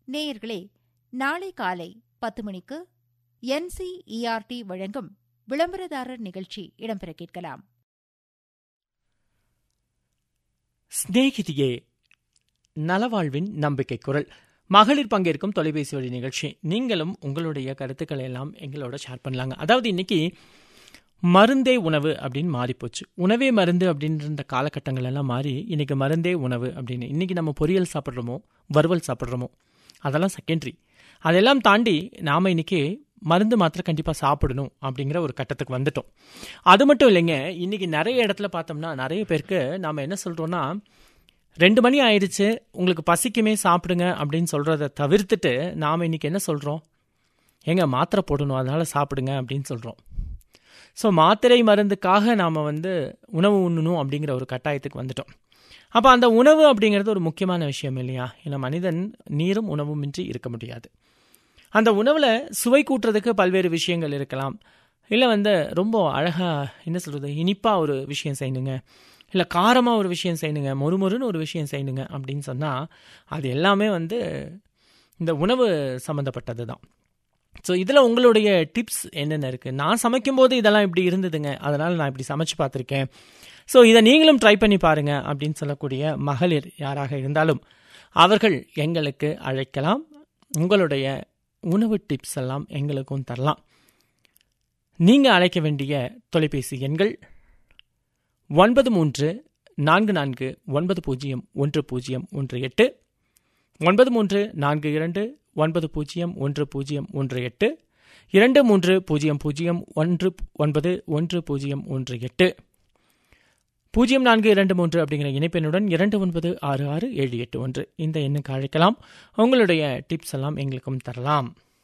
நேயர்களே நாளை காலை பத்து மணிக்கு என்சிஇஆர்டி வழங்கும் விளம்பரதாரர் நிகழ்ச்சி இடம்பெற கேட்கலாம் ஸ்நேகிதியே நலவாழ்வின் நம்பிக்கை குரல் மகளிர் பங்கேற்கும் தொலைபேசி வழி நிகழ்ச்சி நீங்களும் உங்களுடைய கருத்துக்களை எல்லாம் எங்களோட ஷேர் பண்ணலாங்க அதாவது இன்னைக்கு மருந்தே உணவு அப்படின்னு மாறிப்போச்சு உணவே மருந்து அப்படின்ற இந்த காலகட்டங்கள் எல்லாம் மாறி இன்னைக்கு மருந்தே உணவு அப்படின்னு இன்னைக்கு நம்ம பொரியல் சாப்பிட்றோமோ வறுவல் சாப்பிட்றோமோ அதெல்லாம் செகண்டரி அதெல்லாம் தாண்டி நாம் இன்னைக்கு மருந்து மாத்திரம் கண்டிப்பாக சாப்பிடணும் அப்படிங்கிற ஒரு கட்டத்துக்கு வந்துட்டோம் அது மட்டும் இல்லைங்க இன்னைக்கு நிறைய இடத்துல பார்த்தோம்னா நிறைய பேருக்கு நாம் என்ன சொல்கிறோன்னா ரெண்டு மணி ஆயிடுச்சு உங்களுக்கு பசிக்குமே சாப்பிடுங்க அப்படின்னு சொல்கிறத தவிர்த்துட்டு நாம் இன்னைக்கு என்ன சொல்கிறோம் ஏங்க மாத்திரை போடணும் அதனால் சாப்பிடுங்க அப்படின்னு சொல்கிறோம் ஸோ மாத்திரை மருந்துக்காக நாம் வந்து உணவு உண்ணணும் அப்படிங்கிற ஒரு கட்டாயத்துக்கு வந்துட்டோம் அப்போ அந்த உணவு அப்படிங்கிறது ஒரு முக்கியமான விஷயம் இல்லையா ஏன்னா மனிதன் நீரும் உணவுமின்றி இருக்க முடியாது அந்த உணவில் சுவை கூட்டுறதுக்கு பல்வேறு விஷயங்கள் இருக்கலாம் இல்லை வந்து ரொம்ப அழகாக என்ன சொல்கிறது இனிப்பாக ஒரு விஷயம் செய்யணுங்க இல்லை காரமாக ஒரு விஷயம் செய்யணுங்க மொறுமொறுன்னு ஒரு விஷயம் செய்யணுங்க அப்படின்னு சொன்னால் அது எல்லாமே வந்து இந்த உணவு சம்மந்தப்பட்டது தான் ஸோ இதில் உங்களுடைய டிப்ஸ் என்னென்ன இருக்குது நான் சமைக்கும்போது இதெல்லாம் இப்படி இருந்ததுங்க அதனால் நான் இப்படி சமைச்சு பார்த்துருக்கேன் ஸோ இதை நீங்களும் ட்ரை பண்ணி பாருங்கள் அப்படின்னு சொல்லக்கூடிய மகளிர் யாராக இருந்தாலும் அவர்கள் எங்களுக்கு அழைக்கலாம் உங்களுடைய உணவு டிப்ஸ் எல்லாம் எங்களுக்கும் தரலாம் நீங்கள் அழைக்க வேண்டிய தொலைபேசி எண்கள் ஒன்பது மூன்று நான்கு நான்கு ஒன்பது பூஜ்ஜியம் ஒன்று பூஜ்ஜியம் ஒன்று எட்டு ஒன்பது மூன்று நான்கு இரண்டு ஒன்பது பூஜ்ஜியம் ஒன்று பூஜ்ஜியம் ஒன்று எட்டு இரண்டு மூன்று பூஜ்ஜியம் பூஜ்ஜியம் ஒன்று ஒன்பது ஒன்று பூஜ்ஜியம் ஒன்று எட்டு பூஜ்ஜியம் நான்கு இரண்டு மூன்று அப்படிங்கிற இணைப்பெண்ணுடன் இரண்டு ஒன்பது ஆறு ஆறு ஏழு எட்டு ஒன்று இந்த எண்ணுக்கு அழைக்கலாம் உங்களுடைய டிப்ஸ் எல்லாம் எங்களுக்கும் தரலாம்